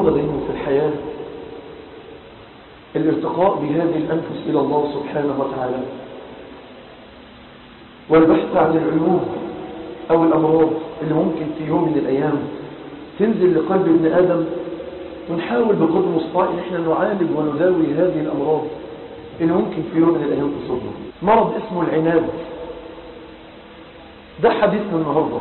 المعضلة دايما في الحياة الارتقاء بهذه الأنفس إلى الله سبحانه وتعالى والبحث عن العيوب أو الأمراض اللي ممكن في يوم من الأيام تنزل لقلب ابن آدم ونحاول بقدر المستطاع ان احنا نعالج ونداوي هذه الأمراض اللي ممكن في يوم من الأيام تصيبنا مرض اسمه العناد ده حديثنا النهاردة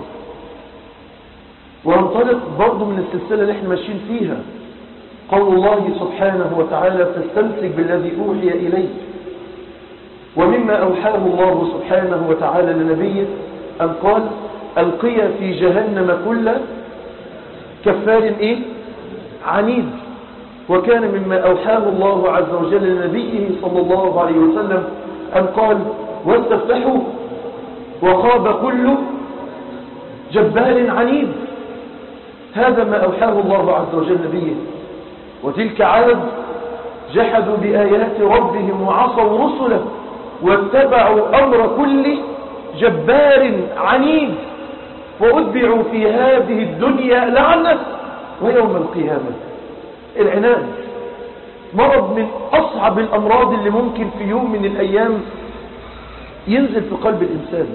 وانطلق برضه من السلسلة اللي احنا ماشيين فيها قول الله سبحانه وتعالى فاستمسك بالذي أوحي إليك ومما أوحاه الله سبحانه وتعالى لنبيه أن قال ألقي في جهنم كل كفار إيه عنيد وكان مما أوحاه الله عز وجل لنبيه صلى الله عليه وسلم أن قال واستفتحوا وخاب كل جبار عنيد هذا ما أوحاه الله عز وجل نبيه وتلك عاد جحدوا بآيات ربهم وعصوا رسله واتبعوا أمر كل جبار عنيد وأتبعوا في هذه الدنيا لعنة ويوم القيامة العناد مرض من أصعب الأمراض اللي ممكن في يوم من الأيام ينزل في قلب الإنسان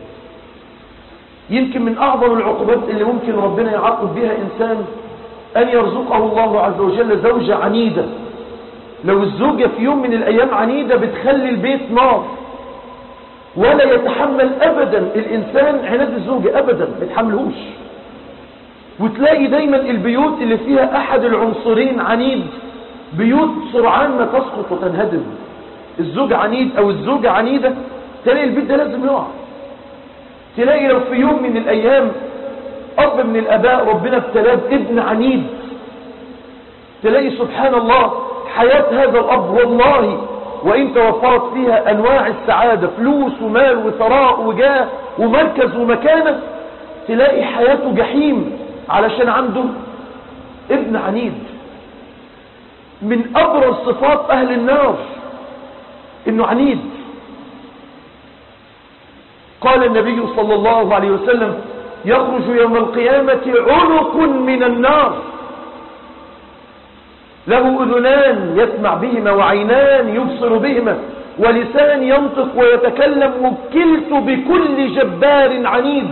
يمكن من أعظم العقوبات اللي ممكن ربنا يعاقب بها إنسان أن يرزقه الله عز وجل زوجة عنيدة لو الزوجة في يوم من الأيام عنيدة بتخلي البيت نار ولا يتحمل أبدا الإنسان عناد الزوجة أبدا ما يتحملهوش وتلاقي دايما البيوت اللي فيها أحد العنصرين عنيد بيوت سرعان ما تسقط وتنهدم الزوج عنيد أو الزوجة عنيدة تلاقي البيت ده لازم يقع تلاقي لو في يوم من الأيام أب من الأباء ربنا ابتلاه ابن عنيد تلاقي سبحان الله حياة هذا الأب والله وإن توفرت فيها أنواع السعادة فلوس ومال وثراء وجاه ومركز ومكانة تلاقي حياته جحيم علشان عنده ابن عنيد من أبرز صفات أهل النار إنه عنيد قال النبي صلى الله عليه وسلم يخرج يوم القيامة عنق من النار له أذنان يسمع بهما وعينان يبصر بهما ولسان ينطق ويتكلم وكلت بكل جبار عنيد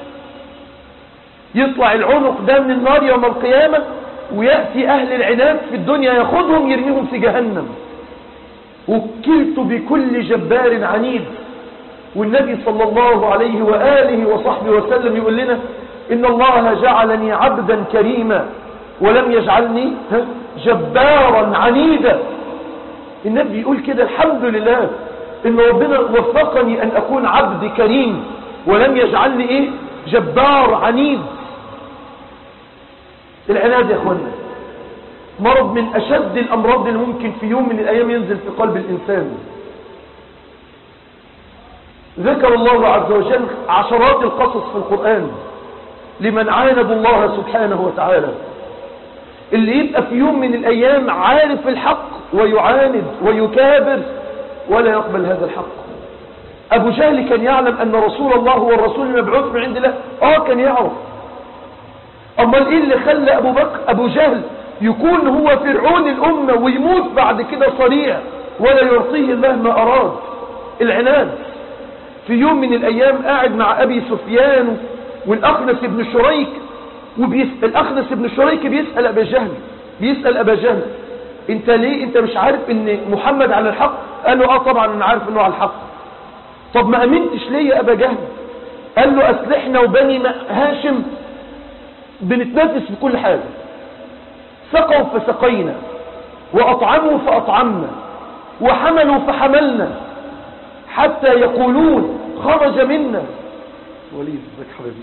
يطلع العنق ده من النار يوم القيامة ويأتي أهل العناد في الدنيا ياخذهم يرميهم في جهنم وكلت بكل جبار عنيد والنبي صلى الله عليه وآله وصحبه وسلم يقول لنا إن الله جعلني عبدا كريما ولم يجعلني جبارا عنيدا النبي يقول كده الحمد لله إن ربنا وفقني أن أكون عبد كريم ولم يجعلني إيه جبار عنيد العناد يا أخوانا مرض من أشد الأمراض اللي ممكن في يوم من الأيام ينزل في قلب الإنسان ذكر الله عز وجل عشرات القصص في القرآن لمن عاند الله سبحانه وتعالى اللي يبقى في يوم من الأيام عارف الحق ويعاند ويكابر ولا يقبل هذا الحق أبو جهل كان يعلم أن رسول الله هو الرسول المبعوث من عند الله آه كان يعرف أما إيه اللي خلى أبو بكر أبو جهل يكون هو فرعون الأمة ويموت بعد كده صريع ولا يعطيه الله ما أراد العناد في يوم من الأيام قاعد مع أبي سفيان والأخنس بن شريك وبيسأل الأخنس بن شريك بيسأل أبا جهل بيسأل أبا جهل انت ليه انت مش عارف ان محمد على الحق قال له اه طبعا انا عارف انه على الحق طب ما امنتش ليه يا ابا جهل قال له اسلحنا وبني هاشم بنتنافس في كل حاجة سقوا فسقينا وأطعموا فأطعمنا وحملوا فحملنا حتى يقولون خرج منا وليد ذاك حبيبي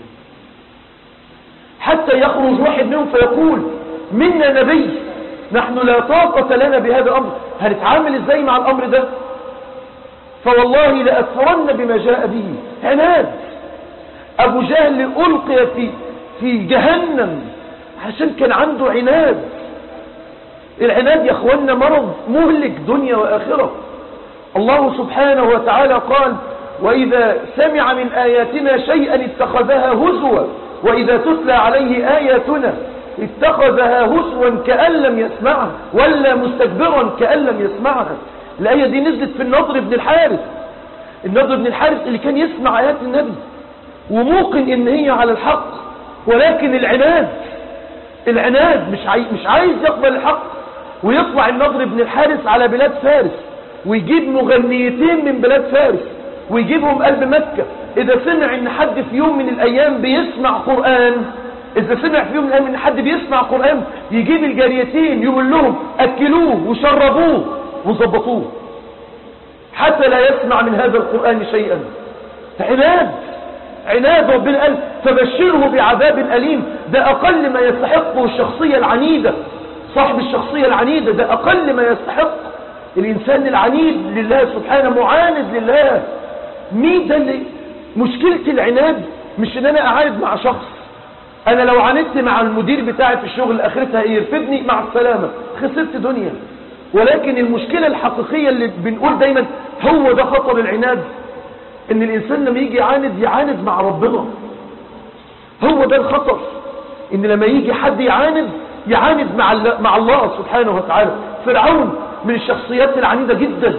حتى يخرج واحد منهم فيقول منا نبي نحن لا طاقة لنا بهذا الأمر هنتعامل ازاي مع الأمر ده فوالله لأكفرن بما جاء به عناد أبو جهل ألقي في, في جهنم عشان كان عنده عناد العناد يا أخوانا مرض مهلك دنيا وآخرة الله سبحانه وتعالى قال وإذا سمع من آياتنا شيئا اتخذها هزوا وإذا تتلى عليه آياتنا اتخذها هسوا كأن لم يسمعها ولا مستكبرا كأن لم يسمعها الآية دي نزلت في النضر بن الحارث النضر بن الحارث اللي كان يسمع آيات النبي وموقن ان هي على الحق ولكن العناد العناد مش عايز, مش عايز يقبل الحق ويطلع النضر بن الحارث على بلاد فارس ويجيب مغنيتين من بلاد فارس ويجيبهم قلب مكة إذا سمع إن حد في يوم من الأيام بيسمع قرآن إذا سمع في يوم من الأيام إن حد بيسمع قرآن يجيب الجاريتين يقول لهم أكلوه وشربوه وظبطوه حتى لا يسمع من هذا القرآن شيئا عناد عناد ربنا قال فبشره بعذاب أليم ده أقل ما يستحقه الشخصية العنيدة صاحب الشخصية العنيدة ده أقل ما يستحق الإنسان العنيد لله سبحانه معاند لله مين ده اللي مشكلة العناد مش ان انا اعاند مع شخص انا لو عاندت مع المدير بتاعي في الشغل اخرتها ايه يرفدني مع السلامة خسرت دنيا ولكن المشكلة الحقيقية اللي بنقول دايما هو ده خطر العناد ان الانسان لما يجي يعاند يعاند مع ربنا هو ده الخطر ان لما يجي حد يعاند يعاند مع الله, مع الله سبحانه وتعالى فرعون من الشخصيات العنيدة جدا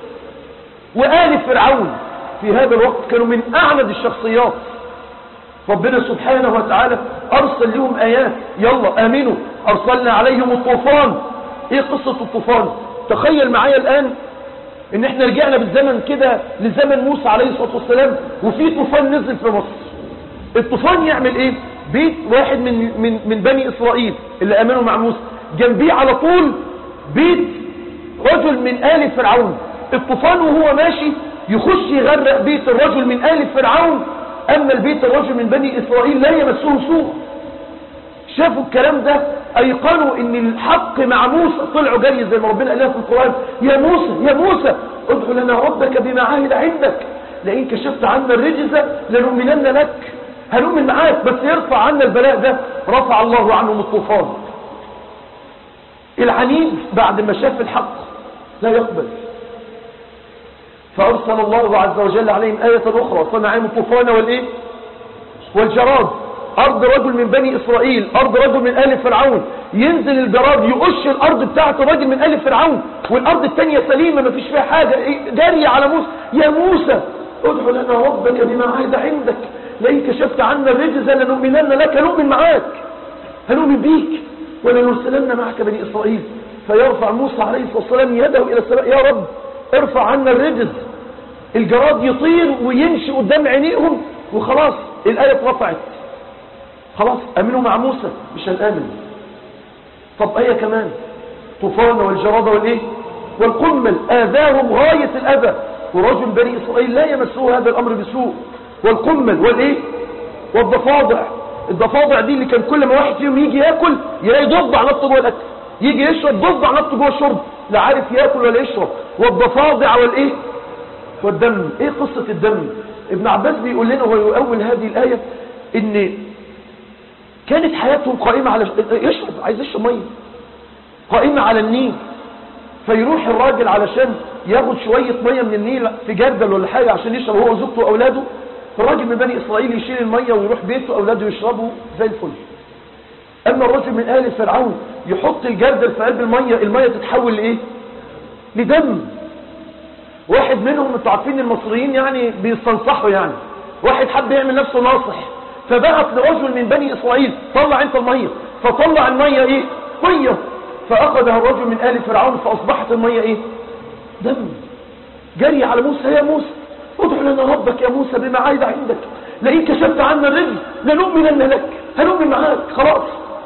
وآل فرعون في هذا الوقت كانوا من أعند الشخصيات ربنا سبحانه وتعالى أرسل لهم آيات يلا آمنوا أرسلنا عليهم الطوفان إيه قصة الطوفان تخيل معايا الآن إن إحنا رجعنا بالزمن كده لزمن موسى عليه الصلاة والسلام وفي طوفان نزل في مصر الطوفان يعمل إيه بيت واحد من, من, من بني إسرائيل اللي آمنوا مع موسى جنبيه على طول بيت رجل من آل فرعون الطوفان وهو ماشي يخش يغرق بيت الرجل من آل فرعون أما البيت الرجل من بني إسرائيل لا يمسه سوء شافوا الكلام ده أيقنوا أن الحق مع موسى طلعوا جري زي ما ربنا قال في القرآن يا موسى يا موسى ادعو لنا ربك بما عهد عندك لئن كشفت عنا الرجز لنؤمنن لك هنؤمن معاك بس يرفع عنا البلاء ده رفع الله عنهم الطوفان العنيد بعد ما شاف الحق لا يقبل فأرسل الله عز وجل عليهم آية أخرى صنع عليهم الطوفان والإيه والجراد أرض رجل من بني إسرائيل أرض رجل من آل فرعون ينزل الجراد يقش الأرض بتاعت رجل من آل فرعون والأرض التانية سليمة ما فيش فيها حاجة جارية على موسى يا موسى ادعو لنا ربك بما عهد عندك لئن كشفت عنا الرجز لنؤمنن لك نؤمن معاك هنؤمن بيك ولنرسلن معك بني إسرائيل فيرفع موسى عليه الصلاة والسلام يده إلى السماء يا رب ارفع عنا الرجز الجراد يطير ويمشي قدام عينيهم وخلاص الآية اترفعت خلاص امنوا مع موسى مش هنآمن طب آية كمان طوفان والجراد والايه والقمل آذاهم غاية الأذى ورجل بني إسرائيل لا يمسوه هذا الأمر بسوء والقمل والايه والضفادع الضفادع دي اللي كان كل ما واحد فيهم يجي ياكل يلاقي ضفدع نط جوه الاكل يجي يشرب ضفدع نط جوه الشرب لا عارف ياكل ولا يشرب والضفادع والايه والدم ايه قصة الدم ابن عباس بيقول لنا وهو يؤول هذه الآية ان كانت حياتهم قائمة على يشرب عايز يشرب ميه قائمة على النيل فيروح الراجل علشان ياخد شوية مية من النيل في جردل ولا حاجة عشان يشرب هو وزوجته وأولاده الراجل من بني إسرائيل يشيل المية ويروح بيته أولاده يشربوا زي الفل أما الرجل من آل فرعون يحط الجردل في قلب المية المية تتحول لإيه لدم واحد منهم انتوا عارفين المصريين يعني بيستنصحوا يعني واحد حب يعمل نفسه ناصح فبعت لرجل من بني إسرائيل طلع انت المية فطلع المية ايه مية فأخذها الرجل من آل فرعون فأصبحت المية ايه دم جري على موسى يا موسى ادعو لنا ربك يا موسى بما عايد عندك لئن كشفت عنا الرزق لنؤمنن لك هنؤمن معاك خلاص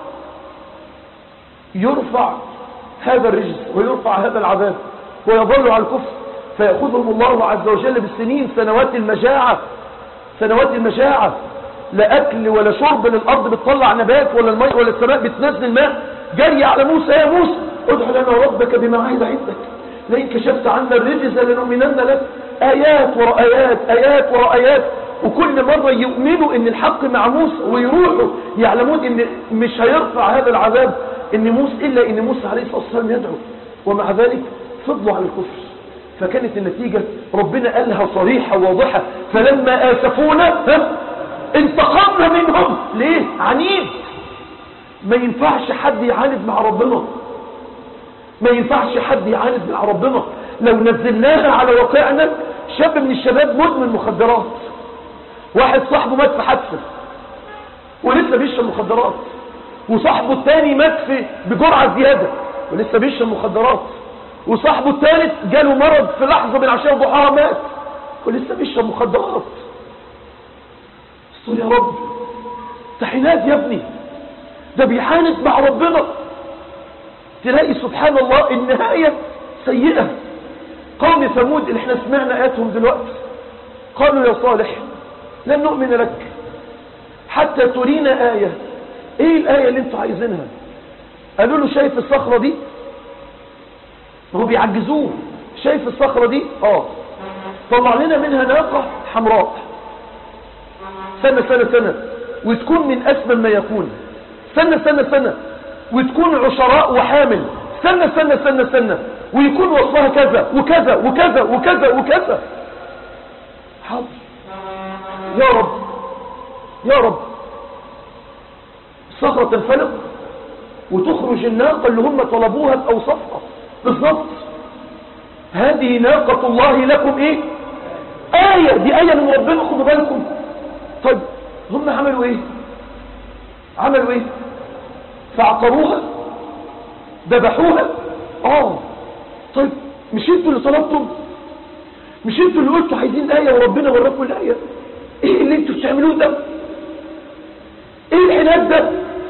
يرفع هذا الرجز ويرفع هذا العذاب ويظل على الكفر فيأخذهم الله عز وجل بالسنين سنوات المجاعة سنوات المجاعة لا أكل ولا شرب للأرض بتطلع نبات ولا الماء ولا السماء بتنزل ماء جري على موسى يا موسى ادعو لنا ربك بما عهد عندك لئن كشفت عنا الرجز لنؤمنن لك آيات وراء آيات آيات وراء آيات وكل مرة يؤمنوا ان الحق مع موسى ويروحوا يعلمون ان مش هيرفع هذا العذاب ان موسى الا ان موسى عليه الصلاة والسلام يدعو ومع ذلك فضلوا على الكفر فكانت النتيجة ربنا قالها صريحة واضحة فلما آسفونا انتقمنا منهم ليه عنيد ما ينفعش حد يعاند مع ربنا ما ينفعش حد يعاند مع ربنا لو نزلناها على واقعنا شاب من الشباب مدمن مخدرات واحد صاحبه مات في حادثه ولسه بيشرب مخدرات وصاحبه الثاني مات في بجرعه زياده ولسه بيشرب مخدرات وصاحبه الثالث جاله مرض في لحظه من عشان ضحاها مات ولسه بيشرب مخدرات استر يا رب تحينات يا ابني ده بيعاند مع ربنا تلاقي سبحان الله النهايه سيئه قوم ثمود اللي احنا سمعنا اياتهم دلوقتي قالوا يا صالح لن نؤمن لك حتى ترينا آية ايه الآية اللي انتوا عايزينها قالوا له شايف الصخرة دي هو بيعجزوه شايف الصخرة دي اه طلع لنا منها ناقة حمراء سنة سنة سنة وتكون من أسمى ما يكون سنة سنة سنة وتكون عشراء وحامل سنة سنة سنة سنة ويكون وصفها كذا وكذا وكذا وكذا وكذا حاضر يا رب يا رب صخرة تنفلق وتخرج الناقة اللي هم طلبوها بأوصافها بالضبط هذه ناقة الله لكم ايه آية دي آية من ربنا خدوا بالكم طيب هم عملوا ايه عملوا ايه فعقروها ذبحوها اه طيب مش انتوا اللي طلبتم مش انتوا اللي قلتوا عايزين آية وربنا وراكم الآية ايه اللي انتوا بتعملوه ده ايه العناد ده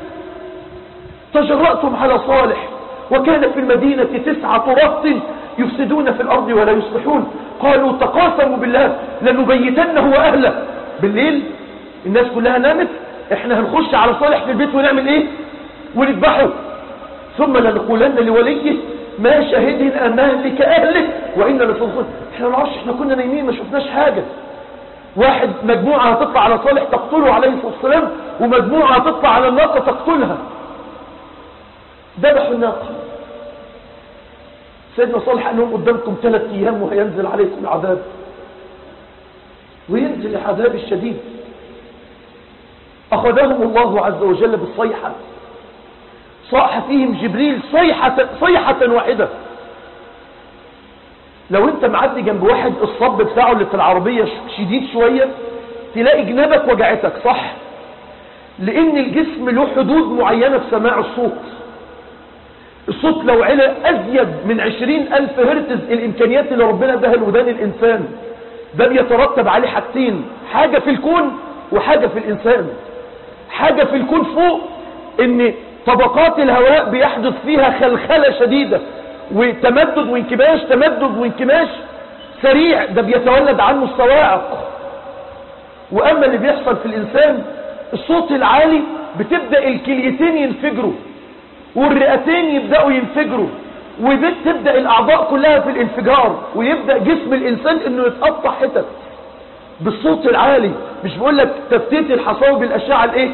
تجرأتم على صالح وكان في المدينة تسعة رهط يفسدون في الأرض ولا يصلحون قالوا تقاسموا بالله لنبيتنه وأهله بالليل الناس كلها نامت احنا هنخش على صالح في البيت ونعمل ايه ونذبحه ثم لنقولن لوليه ما شهدنا مهلك أهله وإنا لصدقون احنا ما نعرفش احنا كنا نايمين ما شفناش حاجة واحد مجموعة هتطلع على صالح تقتله عليه الصلاة والسلام ومجموعة هتطلع على الناقة تقتلها ذبحوا الناقة سيدنا صالح قال لهم قدامكم ثلاث أيام وهينزل عليكم العذاب وينزل العذاب الشديد أخذهم الله عز وجل بالصيحة صاح فيهم جبريل صيحة, صيحة واحدة لو انت معدي جنب واحد الصب بتاعه اللي في العربية شديد شوية تلاقي جنابك وجعتك صح لان الجسم له حدود معينة في سماع الصوت الصوت لو علا ازيد من عشرين الف هرتز الامكانيات اللي ربنا اداها لودان الانسان ده بيترتب عليه حاجتين حاجة في الكون وحاجة في الانسان حاجة في الكون فوق ان طبقات الهواء بيحدث فيها خلخلة شديدة وتمدد وانكماش تمدد وانكماش سريع ده بيتولد عنه الصواعق واما اللي بيحصل في الانسان الصوت العالي بتبدأ الكليتين ينفجروا والرئتين يبدأوا ينفجروا وتبدأ الاعضاء كلها في الانفجار ويبدأ جسم الانسان انه يتقطع حتت بالصوت العالي مش بقول لك تفتيت الحصاوي بالاشعه الايه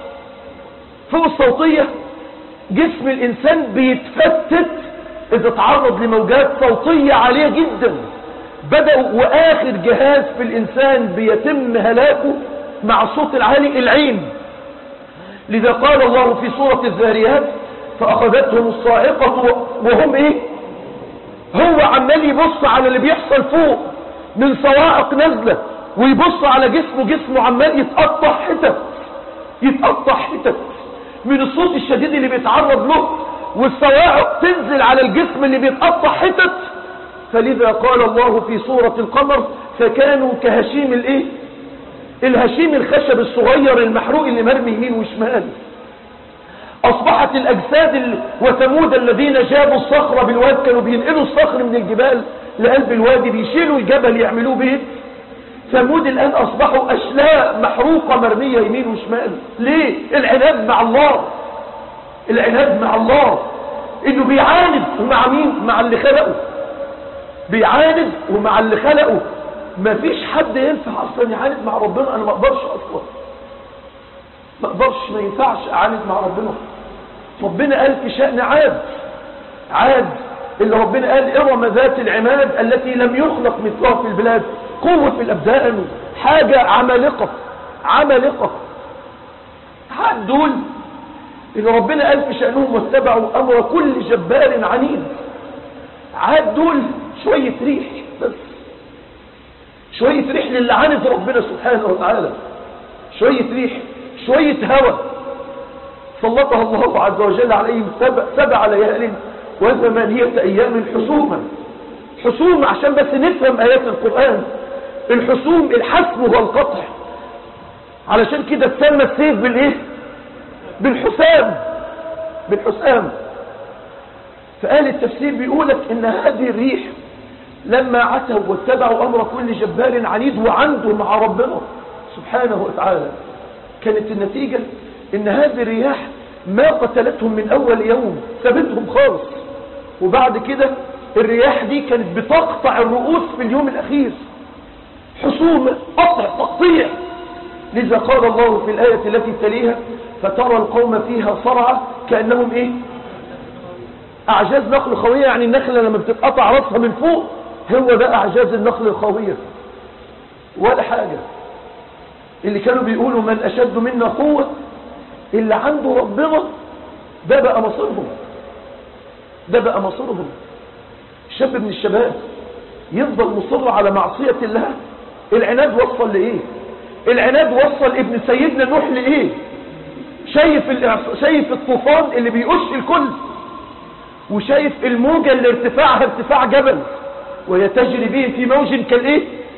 فوق الصوتية جسم الانسان بيتفتت اذا تعرض لموجات صوتية عالية جدا بدأوا واخر جهاز في الانسان بيتم هلاكه مع الصوت العالي العين لذا قال الله في سورة الذاريات فاخذتهم الصاعقة وهم ايه هو عمال يبص على اللي بيحصل فوق من صواعق نازلة ويبص على جسمه جسمه عمال يتقطع حتت يتقطع حتت من الصوت الشديد اللي بيتعرض له والصواعق تنزل على الجسم اللي بيتقطع حتت فلذا قال الله في سورة القمر فكانوا كهشيم الايه الهشيم الخشب الصغير المحروق اللي مرمي يمين وشمال اصبحت الاجساد ال... وثمود الذين جابوا الصخرة بالواد كانوا بينقلوا الصخر من الجبال لقلب الوادي بيشيلوا الجبل يعملوه بيت ثمود الآن أصبحوا أشلاء محروقة مرمية يمين وشمال ليه العناد مع الله العناد مع الله انه بيعاند ومع مين مع اللي خلقه بيعاند ومع اللي خلقه ما فيش حد ينفع اصلا يعاند مع ربنا انا ما اقدرش اصلا ما اقدرش ما ينفعش اعاند مع ربنا ربنا قال في شأن عاد عاد اللي ربنا قال ارم ذات العماد التي لم يخلق مثلها في البلاد قوة في الأبدان حاجة عمالقة عمالقة عاد دول إن ربنا قال في شأنهم واتبعوا أمر كل جبار عنيد عاد دول شوية ريح بس شوية ريح للي عاند ربنا سبحانه وتعالى شوية ريح شوية هوى سلطها الله عز وجل عليهم سبع, سبع ليال وثمانية أيام حسوما حسوم عشان بس نفهم آيات القرآن الحسوم الحسم هو القطع علشان كده تسمى السيف بالايه بالحسام بالحسام فقال التفسير بيقولك ان هذه الريح لما عتوا واتبعوا امر كل جبار عنيد وعنده مع ربنا سبحانه وتعالى كانت النتيجة ان هذه الرياح ما قتلتهم من اول يوم سابتهم خالص وبعد كده الرياح دي كانت بتقطع الرؤوس في اليوم الاخير حسوم قطع تقطيع لذا قال الله في الآية التي تليها فترى القوم فيها صرعى كأنهم ايه اعجاز نخل خوية يعني النخلة لما بتتقطع راسها من فوق هو ده اعجاز النخل الخوية ولا حاجة اللي كانوا بيقولوا من اشد منا قوة اللي عنده ربنا ده بقى مصيرهم ده بقى مصيرهم شاب من الشباب يفضل مصر على معصية الله العناد وصل لإيه العناد وصل ابن سيدنا نوح لإيه شايف, شايف الطوفان اللي بيقش الكل وشايف الموجة اللي ارتفاعها ارتفاع جبل وهي تجري به في موج كالإيه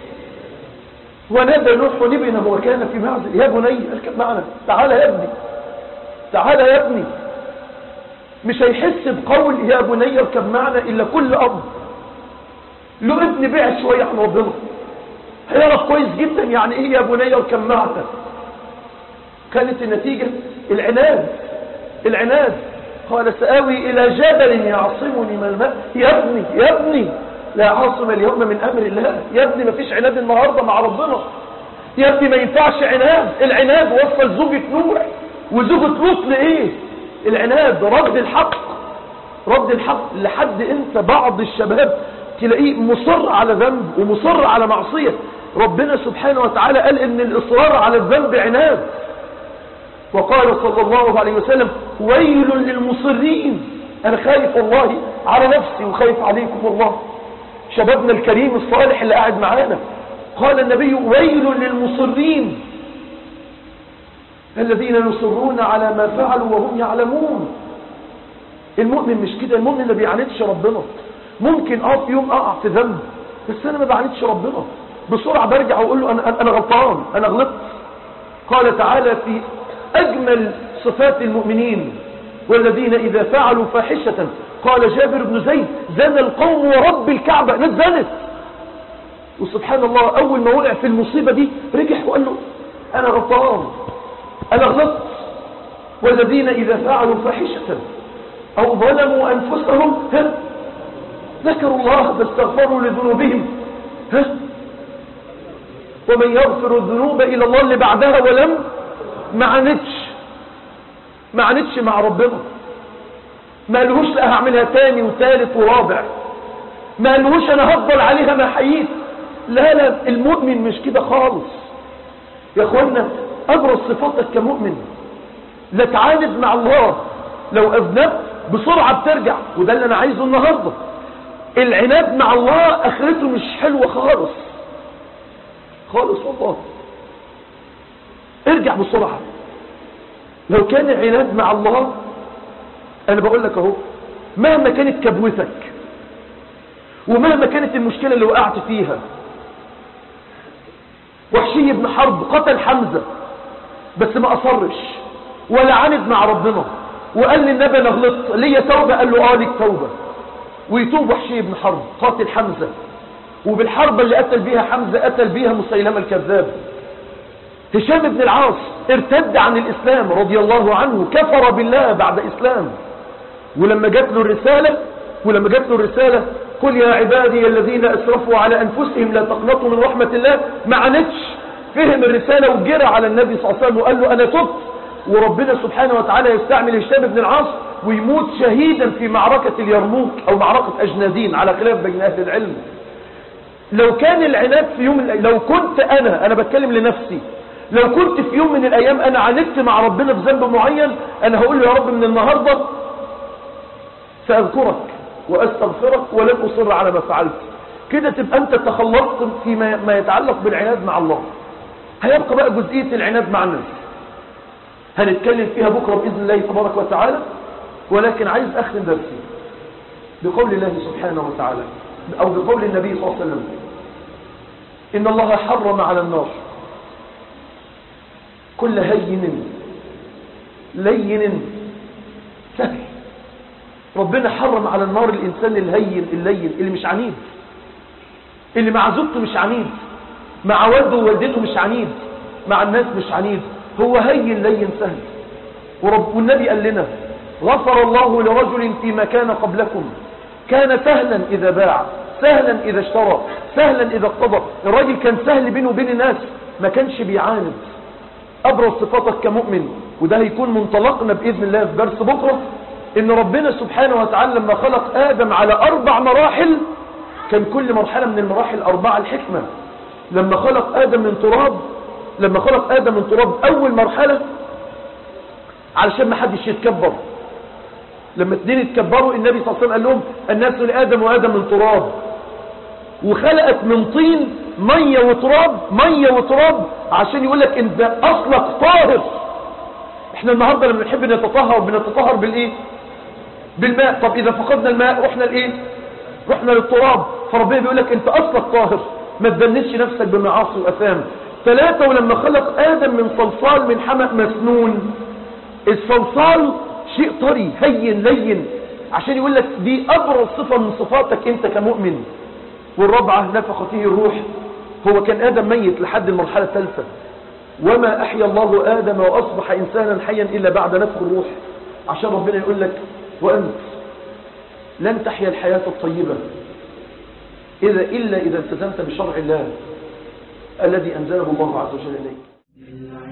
ونادى نوح ابنه وكان في معزل يا بني اركب معنا تعال يا ابني تعال يا ابني مش هيحس بقول يا بني اركب معنا إلا كل أب له ابن بعد شوية عن ربنا هيعرف كويس جدا يعني ايه يا بني اركب معنا كانت النتيجة العناد العناد قال سآوي إلى جبل يعصمني من الماء يا ابني يا ابني لا عاصم اليوم من أمر الله يا ابني ما فيش عناد النهاردة مع ربنا يا ابني ما ينفعش عناد العناد وصل زوجة نوح وزوجة لوط لإيه العناد رد الحق رد الحق لحد انت بعض الشباب تلاقيه مصر على ذنب ومصر على معصية ربنا سبحانه وتعالى قال ان الاصرار على الذنب عناد وقال صلى الله عليه وسلم ويل للمصرين انا خايف والله على نفسي وخايف عليكم والله شبابنا الكريم الصالح اللي قاعد معانا قال النبي ويل للمصرين الذين يصرون على ما فعلوا وهم يعلمون المؤمن مش كده المؤمن ما بيعاندش ربنا ممكن اه في يوم اقع في ذنب بس انا ما بعاندش ربنا بسرعة برجع واقول له انا, أنا غلطان انا غلطت قال تعالى في اجمل صفات المؤمنين والذين اذا فعلوا فاحشة قال جابر بن زيد زنى القوم ورب الكعبة ناس زنت وسبحان الله اول ما وقع في المصيبة دي رجع وقال له انا غلطان انا غلطت والذين اذا فعلوا فاحشة او ظلموا انفسهم ها ذكروا الله فاستغفروا لذنوبهم ها ومن يغفر الذنوب إلى الله اللي بعدها ولم ما عاندش ما عاندش مع ربنا ما قالوش لا هعملها تاني وثالث ورابع ما قالوش انا هفضل عليها ما حييت لا لا المؤمن مش كده خالص يا اخوانا ابرز صفاتك كمؤمن لا تعاند مع الله لو اذنبت بسرعة بترجع وده اللي انا عايزه النهاردة العناد مع الله اخرته مش حلوة خالص خالص والله ارجع بسرعة لو كان العناد مع الله انا بقول لك اهو مهما كانت كبوتك ومهما كانت المشكلة اللي وقعت فيها وحشي بن حرب قتل حمزة بس ما اصرش ولا عند مع ربنا وقال للنبي انا غلطت ليا توبة قال له اه ليك توبة ويتوب وحشي بن حرب قاتل حمزة وبالحرب اللي قتل بيها حمزة قتل بيها مسيلمة الكذاب هشام بن العاص ارتد عن الإسلام رضي الله عنه كفر بالله بعد إسلام ولما جات له الرسالة ولما جات له الرسالة قل يا عبادي الذين أسرفوا على أنفسهم لا تقنطوا من رحمة الله ما عانتش فهم الرسالة وجرى على النبي صلى الله عليه وسلم وقال له أنا تبت وربنا سبحانه وتعالى يستعمل هشام بن العاص ويموت شهيدا في معركة اليرموك أو معركة أجنادين على خلاف بين أهل العلم لو كان العناد في يوم لو كنت أنا أنا بتكلم لنفسي لو كنت في يوم من الأيام أنا عاندت مع ربنا في ذنب معين أنا هقول له يا رب من النهاردة سأذكرك وأستغفرك ولن أصر على ما فعلت كده تبقى أنت تخلصت فيما ما يتعلق بالعناد مع الله هيبقى بقى جزئية العناد مع الناس هنتكلم فيها بكرة بإذن الله تبارك وتعالى ولكن عايز أختم درسي بقول الله سبحانه وتعالى أو بقول النبي صلى الله عليه وسلم إن الله حرم على النار كل هين لين سهل ربنا حرم على النار الإنسان الهين اللين اللي مش عنيد اللي مع زوجته مش عنيد مع والده ووالدته مش عنيد مع الناس مش عنيد هو هين لين سهل ورب والنبي قال لنا غفر الله لرجل فيما كان قبلكم كان سهلا إذا باع سهلا إذا اشترى سهلا إذا اقتضى الراجل كان سهل بينه وبين الناس ما كانش بيعاند أبرز صفاتك كمؤمن وده هيكون منطلقنا بإذن الله في درس بكرة إن ربنا سبحانه وتعالى لما خلق آدم على أربع مراحل كان كل مرحلة من المراحل أربعة الحكمة لما خلق آدم من تراب لما خلق آدم من تراب أول مرحلة علشان ما حدش يتكبر لما اتنين اتكبروا النبي صلى الله عليه وسلم قال لهم الناس لآدم وآدم من تراب وخلقت من طين مية وتراب مية وتراب عشان يقول لك انت اصلك طاهر احنا النهاردة لما بنحب نتطهر بنتطهر بالايه بالماء طب اذا فقدنا الماء رحنا لايه رحنا للتراب فربنا بيقول لك انت اصلك طاهر ما تدنسش نفسك بمعاصي واثام ثلاثة ولما خلق ادم من صلصال من حمأ مسنون الصلصال شيء طري هين لين عشان يقول لك دي ابرز صفة من صفاتك انت كمؤمن والرابعة نفخ فيه الروح هو كان آدم ميت لحد المرحلة الثالثة وما أحيا الله آدم وأصبح إنسانا حيا إلا بعد نفخ الروح عشان ربنا يقول لك وأنت لن تحيا الحياة الطيبة إذا إلا إذا التزمت بشرع الله الذي أنزله الله عز وجل إليك